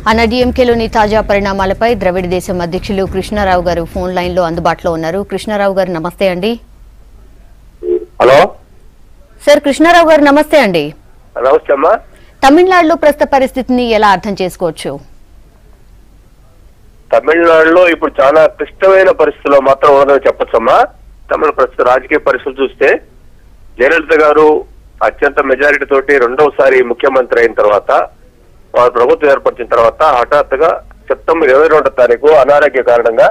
అన్న డిఎంకేలోని తాజా పరిణామాలపై ద్రవిడ దేశం అధ్యక్షులు కృష్ణారావు గారు ఫోన్ లైన్ లో అందుబాటులో ఉన్నారు కృష్ణారావు గారు నమస్తే అండి హలో సార్ కృష్ణారావు గారు నమస్తే అండి నమస్తే అమ్మా తమిళనాడులో ప్రస్తుత పరిస్థితిని ఎలా అర్థం చేసుకోవచ్చు తమిళనాడులో ఇప్పుడు చాలా క్లిష్టమైన పరిస్థితుల్లో మాత్రం ఉన్నదని చెప్పొచ్చమ్మా తమిళ ప్రస్తుత రాజకీయ పరిస్థితులు చూస్తే జయలలిత గారు అత్యంత మెజారిటీ తోటి రెండవసారి ముఖ్యమంత్రి అయిన తర్వాత వారు ప్రభుత్వం ఏర్పరిచిన తర్వాత హఠాత్తుగా సెప్టెంబర్ ఇరవై రెండో తారీఖు అనారోగ్య కారణంగా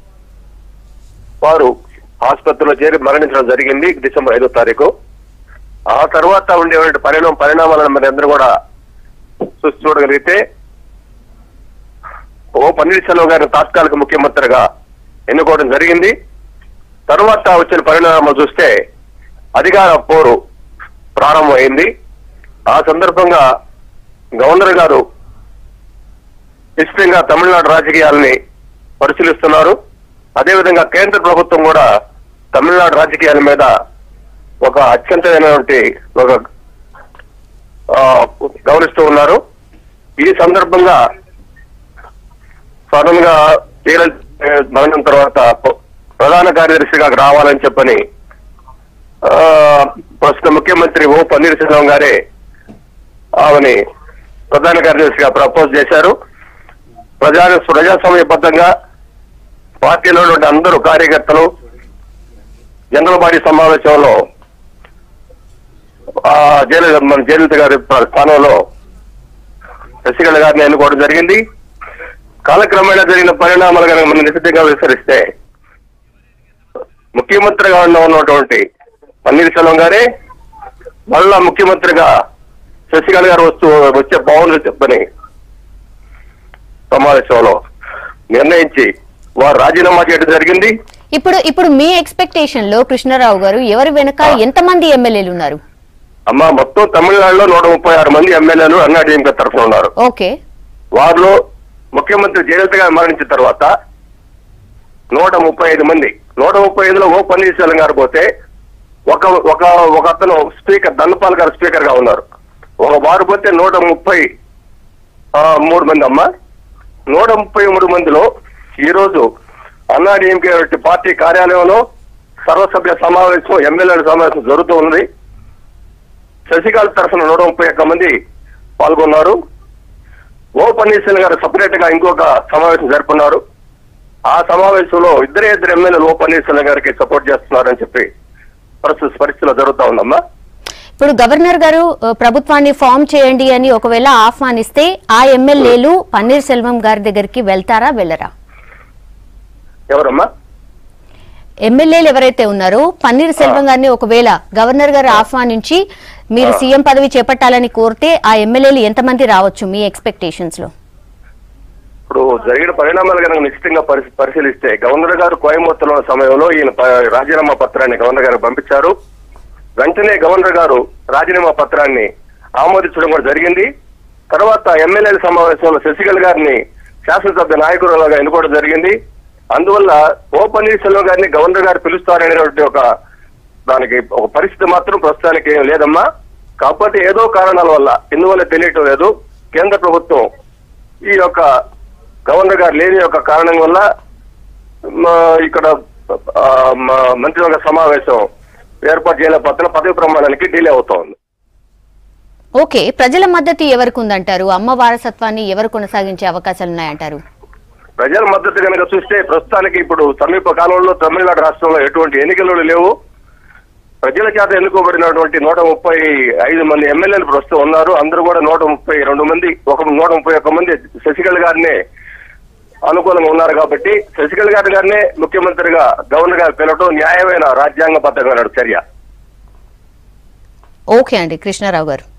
వారు ఆసుపత్రిలో చేరి మరణించడం జరిగింది డిసెంబర్ ఐదో తారీఖు ఆ తర్వాత ఉండేటువంటి పరిణామ పరిణామాలను మరి అందరూ కూడా చూసి చూడగలిగితే ఓ పన్నీర్సెల్వం గారిని తాత్కాలిక ముఖ్యమంత్రిగా ఎన్నుకోవడం జరిగింది తర్వాత వచ్చిన పరిణామాలు చూస్తే అధికార పోరు ప్రారంభమైంది ఆ సందర్భంగా గవర్నర్ గారు నిశ్చితంగా తమిళనాడు రాజకీయాలని పరిశీలిస్తున్నారు అదేవిధంగా కేంద్ర ప్రభుత్వం కూడా తమిళనాడు రాజకీయాల మీద ఒక అత్యంతమైనటువంటి ఒక ఆ, గమనిస్తూ ఉన్నారు ఈ సందర్భంగా సడన్ గా తీరల్ మరణం తర్వాత ప- ప్రధాన కార్యదర్శిగా రావాలని చెప్పని ఆ, ప్రస్తుత ముఖ్యమంత్రి ఓ పన్నీర్సెల్వం గారే ఆమెని ప్రధాన కార్యదర్శిగా ప్రపోజ్ చేశారు ప్రజా ప్రజాస్వామ్యబద్ధంగా పార్టీలో ఉన్న అందరూ కార్యకర్తలు జనరల్ బాడీ సమావేశంలో ఆ జయలలిత మన జయలలిత గారి స్థానంలో శశికళ గారిని ఎన్నుకోవడం జరిగింది కాలక్రమేణా జరిగిన పరిణామాలు కనుక మనం నిశ్చితంగా విస్తరిస్తే ముఖ్యమంత్రిగా ఉన్న- ఉన్నటువంటి పన్నీర్సెల్వం గారే మళ్ళా ముఖ్యమంత్రిగా శశికళ గారు వస్తూ వచ్చే బాగుంది చెప్పని సమావేశంలో నిర్ణయించి వారు రాజీనామా చేయడం జరిగింది ఇప్పుడు ఇప్పుడు మీ ఎక్స్పెక్టేషన్ లో కృష్ణారావు గారు ఎవరి వెనక ఎంతమంది ఎమ్మెల్యేలు ఉన్నారు అమ్మ మొత్తం తమిళనాడులో నూట ముప్పై ఆరు మంది ఎమ్మెల్యేలు అన్నాడీఎంకే తరఫున ఉన్నారు ఓకే వారిలో ముఖ్యమంత్రి జయలలిత గారు మరణించిన తర్వాత నూట ముప్పై ఐదు మంది నూట ముప్పై ఐదులో ఓ పన్నీర్సెల్వం గారు పోతే ఒక ఒక ఒక అతను స్పీకర్ దండపాల్ గారు స్పీకర్ గా ఉన్నారు ఒక వారు పోతే నూట ముప్పై ఆ, మూడు మంది అమ్మ నూట ముప్పై మూడు మందిలో ఈ రోజు అన్నాడీఎంకే పార్టీ కార్యాలయంలో సర్వసభ్య సమావేశం ఎమ్మెల్యేల సమావేశం జరుగుతూ ఉంది శశికాళ తరఫున నూట ముప్పై ఒక్క మంది పాల్గొన్నారు ఓ పన్నీర్సెల్వం గారు సపరేట్ గా ఇంకొక సమావేశం జరుపున్నారు ఆ సమావేశంలో ఇద్దరే ఇద్దరు ఎమ్మెల్యేలు ఓ పన్నీర్సెల్వం గారికి సపోర్ట్ చేస్తున్నారని చెప్పి ప్రస్తుత పరిస్థితిలో జరుగుతా ఉందమ్మా ఇప్పుడు గవర్నర్ గారు ఆ, ప్రభుత్వాన్ని ఫామ్ చేయండి అని ఒకవేళ ఆహ్వానిస్తే ఆ ఎమ్మెల్యేలు పన్నీర్ సెల్వం గారి దగ్గరికి వెళ్తారా వెళ్ళరా ఎవరమ్మా ఎమ్మెల్యేలు ఎవరైతే ఉన్నారో పన్నీర్ సెల్వం గారిని ఒకవేళ గవర్నర్ గారు ఆహ్వానించి మీరు ఆ. సీఎం పదవి చేపట్టాలని కోరితే ఆ ఎమ్మెల్యేలు ఎంతమంది రావచ్చు మీ ఎక్స్పెక్టేషన్స్ లో ఇప్పుడు జరిగిన పరిణామాలు కనుక నిశ్చితంగా పరిశీ- పరిశీలిస్తే గవర్నర్ గారు కోయంబత్తూరులో ఉన్న సమయంలో ఈయన ప- రాజీనామా పత్రాన్ని గవర్నర్ గారు పంపించారు వెంటనే గవర్నర్ గారు రాజీనామా పత్రాన్ని ఆమోదించడం కూడా జరిగింది తర్వాత ఎమ్మెల్యేల సమావేశంలో శశికళ గారిని శాసనసభ్య నాయకురాలుగా ఎన్నుకోవడం జరిగింది అందువల్ల ఓ పన్నీర్సెల్వం గారిని గవర్నర్ గారు పిలుస్తారనేటువంటి ఒక దానికి ఒక పరిస్థితి మాత్రం ప్రస్తుతానికి ఏం లేదమ్మా కాకపోతే ఏదో కారణాల వల్ల ఎందువల్ల తెలియటం లేదు కేంద్ర ప్రభుత్వం ఈ యొక్క గవర్నర్ గారు లేని యొక్క కారణం వల్ల మా ఇక్కడ ఆ, మా మంత్రివర్గ సమావేశం ఏర్పాటు చేయలేకపోతున్న పదవి ప్రమాణానికి డిలే అవుతోంది ఓకే ప్రజల మద్దతు ఎవరికి ఉందంటారు అమ్మ వారసత్వాన్ని ఎవరు కొనసాగించే అవకాశాలు ఉన్నాయంటారు ప్రజల మద్దతు కనుక చూస్తే ప్రస్తుతానికి ఇప్పుడు సమీప కాలంలో తమిళనాడు రాష్ట్రంలో ఎటువంటి ఎన్నికలు లేవు ప్రజల చేత ఎన్నుకోబడినటువంటి నూట ముప్పై ఐదు మంది ఎమ్మెల్యేలు ప్రస్తుతం ఉన్నారు అందరూ కూడా నూట ముప్పై రెండు మంది ఒక నూట ముప్పై ఒక్క మంది శశికళ గారినే అనుకూలంగా ఉన్నారు కాబట్టి శశికళ గారి గారినే ముఖ్యమంత్రిగా గవర్నర్ గారు పిలవడం న్యాయమైన రాజ్యాంగబద్ధమైన చర్య ఓకే అండి కృష్ణారావు గారు